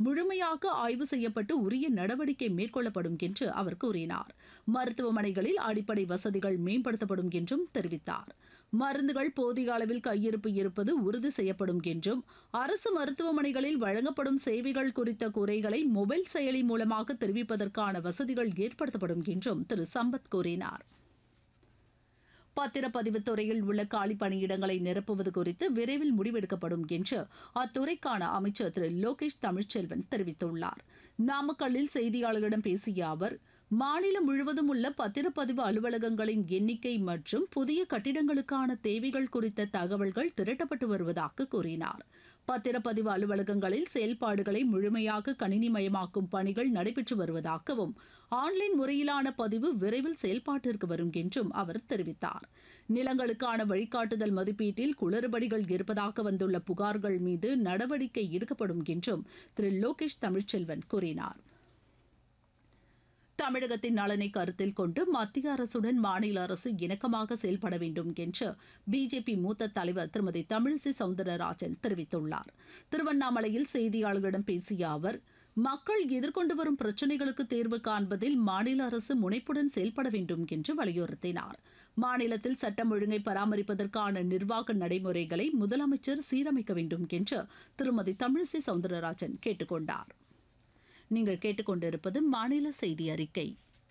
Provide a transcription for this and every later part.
முழுமையாக ஆய்வு செய்யப்பட்டு உரிய நடவடிக்கை மேற்கொள்ளப்படும் என்று அவர் கூறினார் மருத்துவமனைகளில் அடிப்படை வசதிகள் மேம்படுத்தப்படும் என்றும் தெரிவித்தார் மருந்துகள் போதிய அளவில் கையிருப்பு இருப்பது உறுதி செய்யப்படும் என்றும் அரசு மருத்துவமனைகளில் வழங்கப்படும் சேவைகள் குறித்த குறைகளை மொபைல் செயலி மூலமாக தெரிவிப்பதற்கான வசதிகள் ஏற்படுத்தப்படும் என்றும் திரு சம்பத் கூறினார் பத்திரப்பதிவுத் துறையில் உள்ள காலி பணியிடங்களை நிரப்புவது குறித்து விரைவில் முடிவெடுக்கப்படும் என்று அத்துறைக்கான அமைச்சர் திரு லோகேஷ் தமிழ்ச்செல்வன் தெரிவித்துள்ளார் நாமக்கல்லில் செய்தியாளர்களிடம் பேசிய அவர் மாநிலம் முழுவதும் உள்ள பத்திரப்பதிவு அலுவலகங்களின் எண்ணிக்கை மற்றும் புதிய கட்டிடங்களுக்கான தேவைகள் குறித்த தகவல்கள் திரட்டப்பட்டு வருவதாக கூறினார் பத்திரப்பதிவு அலுவலகங்களில் செயல்பாடுகளை முழுமையாக கணினிமயமாக்கும் பணிகள் நடைபெற்று வருவதாகவும் ஆன்லைன் முறையிலான பதிவு விரைவில் செயல்பாட்டிற்கு வரும் என்றும் அவர் தெரிவித்தார் நிலங்களுக்கான வழிகாட்டுதல் மதிப்பீட்டில் குளறுபடிகள் இருப்பதாக வந்துள்ள புகார்கள் மீது நடவடிக்கை எடுக்கப்படும் என்றும் திரு லோகேஷ் தமிழ்ச்செல்வன் கூறினார் தமிழகத்தின் நலனை கருத்தில் கொண்டு மத்திய அரசுடன் மாநில அரசு இணக்கமாக செயல்பட வேண்டும் என்று பிஜேபி மூத்த தலைவர் திருமதி தமிழிசை சவுந்தரராஜன் தெரிவித்துள்ளார் திருவண்ணாமலையில் செய்தியாளர்களிடம் பேசிய அவர் மக்கள் எதிர்கொண்டு வரும் பிரச்சினைகளுக்கு தீர்வு காண்பதில் மாநில அரசு முனைப்புடன் செயல்பட வேண்டும் என்று வலியுறுத்தினார் மாநிலத்தில் சட்டம் ஒழுங்கை பராமரிப்பதற்கான நிர்வாக நடைமுறைகளை முதலமைச்சர் சீரமைக்க வேண்டும் என்று திருமதி தமிழிசை சவுந்தரராஜன் கேட்டுக் கொண்டார் நீங்கள் கேட்டுக்கொண்டிருப்பது மாநில செய்தி அறிக்கை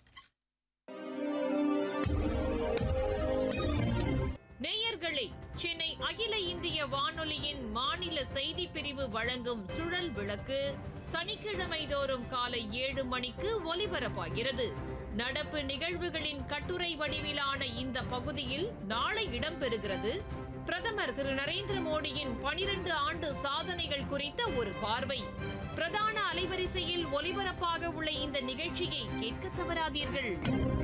நேயர்களே சென்னை அகில இந்திய வானொலியின் மாநில செய்தி பிரிவு வழங்கும் சுழல் விளக்கு சனிக்கிழமை தோறும் காலை ஏழு மணிக்கு ஒலிபரப்பாகிறது நடப்பு நிகழ்வுகளின் கட்டுரை வடிவிலான இந்த பகுதியில் நாளை இடம்பெறுகிறது பிரதமர் திரு நரேந்திர மோடியின் பனிரெண்டு ஆண்டு சாதனைகள் குறித்த ஒரு பார்வை பிரதான அலைவரிசையில் ஒலிபரப்பாக உள்ள இந்த நிகழ்ச்சியை கேட்க தவறாதீர்கள்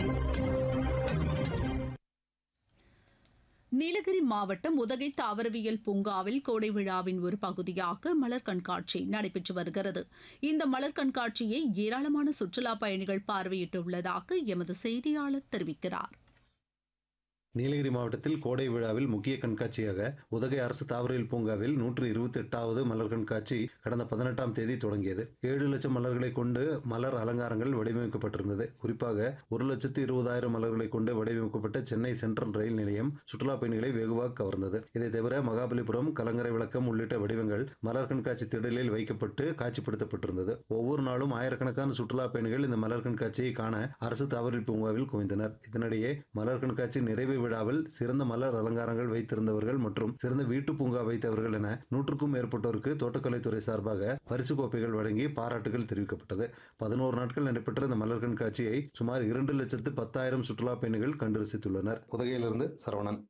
நீலகிரி மாவட்டம் உதகை தாவரவியல் பூங்காவில் கோடை விழாவின் ஒரு பகுதியாக மலர் கண்காட்சி நடைபெற்று வருகிறது இந்த மலர் கண்காட்சியை ஏராளமான சுற்றுலா பயணிகள் பார்வையிட்டுள்ளதாக எமது செய்தியாளர் தெரிவிக்கிறார் நீலகிரி மாவட்டத்தில் கோடை விழாவில் முக்கிய கண்காட்சியாக உதகை அரசு தாவரவியல் பூங்காவில் நூற்று இருபத்தி எட்டாவது மலர் கண்காட்சி கடந்த பதினெட்டாம் தேதி தொடங்கியது ஏழு லட்சம் மலர்களை கொண்டு மலர் அலங்காரங்கள் வடிவமைக்கப்பட்டிருந்தது குறிப்பாக ஒரு லட்சத்து இருபதாயிரம் மலர்களை கொண்டு வடிவமைக்கப்பட்ட சென்னை சென்ட்ரல் ரயில் நிலையம் சுற்றுலா பயணிகளை வெகுவாக கவர்ந்தது இதை தவிர மகாபலிபுரம் கலங்கரை விளக்கம் உள்ளிட்ட வடிவங்கள் மலர் கண்காட்சி திடலில் வைக்கப்பட்டு காட்சிப்படுத்தப்பட்டிருந்தது ஒவ்வொரு நாளும் ஆயிரக்கணக்கான சுற்றுலா பயணிகள் இந்த மலர் கண்காட்சியை காண அரசு தாவரவியல் பூங்காவில் குவிந்தனர் இதனிடையே மலர் கண்காட்சி நிறைவு விழாவில் சிறந்த மலர் அலங்காரங்கள் வைத்திருந்தவர்கள் மற்றும் சிறந்த வீட்டு பூங்கா வைத்தவர்கள் என நூற்றுக்கும் மேற்பட்டோருக்கு தோட்டக்கலைத்துறை சார்பாக பரிசு கோப்பைகள் வழங்கி பாராட்டுகள் தெரிவிக்கப்பட்டது பதினோரு நாட்கள் நடைபெற்ற இந்த மலர் கண்காட்சியை சுமார் இரண்டு லட்சத்து பத்தாயிரம் சுற்றுலா பயணிகள் கண்டு ரசித்துள்ளனர் உதகையிலிருந்து சரவணன்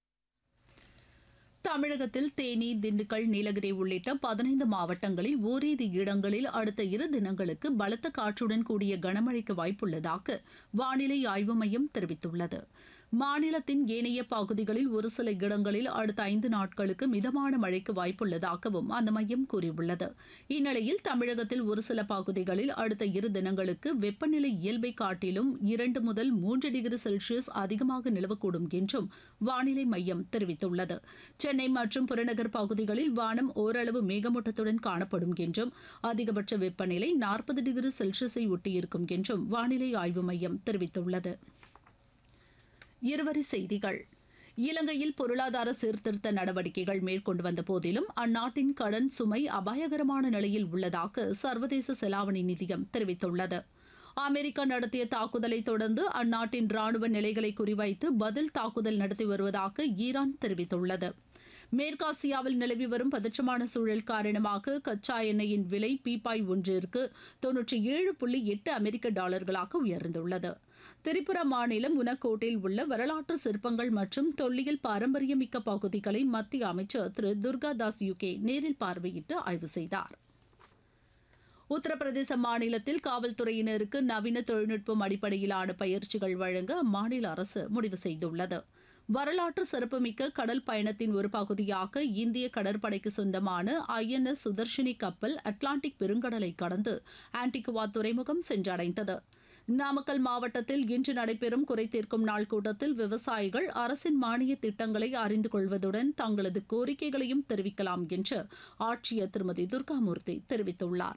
தமிழகத்தில் தேனி திண்டுக்கல் நீலகிரி உள்ளிட்ட பதினைந்து மாவட்டங்களில் ஓரிரு இடங்களில் அடுத்த இரு தினங்களுக்கு பலத்த காற்றுடன் கூடிய கனமழைக்கு வாய்ப்புள்ளதாக வானிலை ஆய்வு மையம் தெரிவித்துள்ளது மாநிலத்தின் ஏனைய பகுதிகளில் ஒரு சில இடங்களில் அடுத்த ஐந்து நாட்களுக்கு மிதமான மழைக்கு வாய்ப்புள்ளதாகவும் அந்த மையம் கூறியுள்ளது இந்நிலையில் தமிழகத்தில் ஒரு சில பகுதிகளில் அடுத்த இரு தினங்களுக்கு வெப்பநிலை இயல்பை காட்டிலும் இரண்டு முதல் மூன்று டிகிரி செல்சியஸ் அதிகமாக நிலவக்கூடும் என்றும் வானிலை மையம் தெரிவித்துள்ளது சென்னை மற்றும் புறநகர் பகுதிகளில் வானம் ஓரளவு மேகமூட்டத்துடன் காணப்படும் என்றும் அதிகபட்ச வெப்பநிலை நாற்பது டிகிரி செல்சியஸை ஒட்டியிருக்கும் என்றும் வானிலை ஆய்வு மையம் தெரிவித்துள்ளது இருவரி செய்திகள் இலங்கையில் பொருளாதார சீர்திருத்த நடவடிக்கைகள் மேற்கொண்டு வந்த போதிலும் அந்நாட்டின் கடன் சுமை அபாயகரமான நிலையில் உள்ளதாக சர்வதேச செலாவணி நிதியம் தெரிவித்துள்ளது அமெரிக்கா நடத்திய தாக்குதலை தொடர்ந்து அந்நாட்டின் ராணுவ நிலைகளை குறிவைத்து பதில் தாக்குதல் நடத்தி வருவதாக ஈரான் தெரிவித்துள்ளது மேற்காசியாவில் நிலவி வரும் பதற்றமான சூழல் காரணமாக கச்சா எண்ணெயின் விலை பீப்பாய் ஒன்றிற்கு தொன்னூற்றி ஏழு புள்ளி எட்டு அமெரிக்க டாலர்களாக உயர்ந்துள்ளது திரிபுரா மாநிலம் உனக்கோட்டில் உள்ள வரலாற்று சிற்பங்கள் மற்றும் தொல்லியல் பாரம்பரியமிக்க பகுதிகளை மத்திய அமைச்சர் திரு துர்காதாஸ் யுகே நேரில் பார்வையிட்டு ஆய்வு செய்தார் உத்தரப்பிரதேச மாநிலத்தில் காவல்துறையினருக்கு நவீன தொழில்நுட்பம் அடிப்படையிலான பயிற்சிகள் வழங்க அம்மாநில அரசு முடிவு செய்துள்ளது வரலாற்று சிறப்புமிக்க கடல் பயணத்தின் ஒரு பகுதியாக இந்திய கடற்படைக்கு சொந்தமான ஐஎன்எஸ் சுதர்ஷினி கப்பல் அட்லாண்டிக் பெருங்கடலை கடந்து ஆன்டிகுவா துறைமுகம் சென்றடைந்தது நாமக்கல் மாவட்டத்தில் இன்று நடைபெறும் குறைதீர்க்கும் நாள் கூட்டத்தில் விவசாயிகள் அரசின் மானிய திட்டங்களை அறிந்து கொள்வதுடன் தங்களது கோரிக்கைகளையும் தெரிவிக்கலாம் என்று ஆட்சியர் திருமதி துர்காமூர்த்தி தெரிவித்துள்ளார்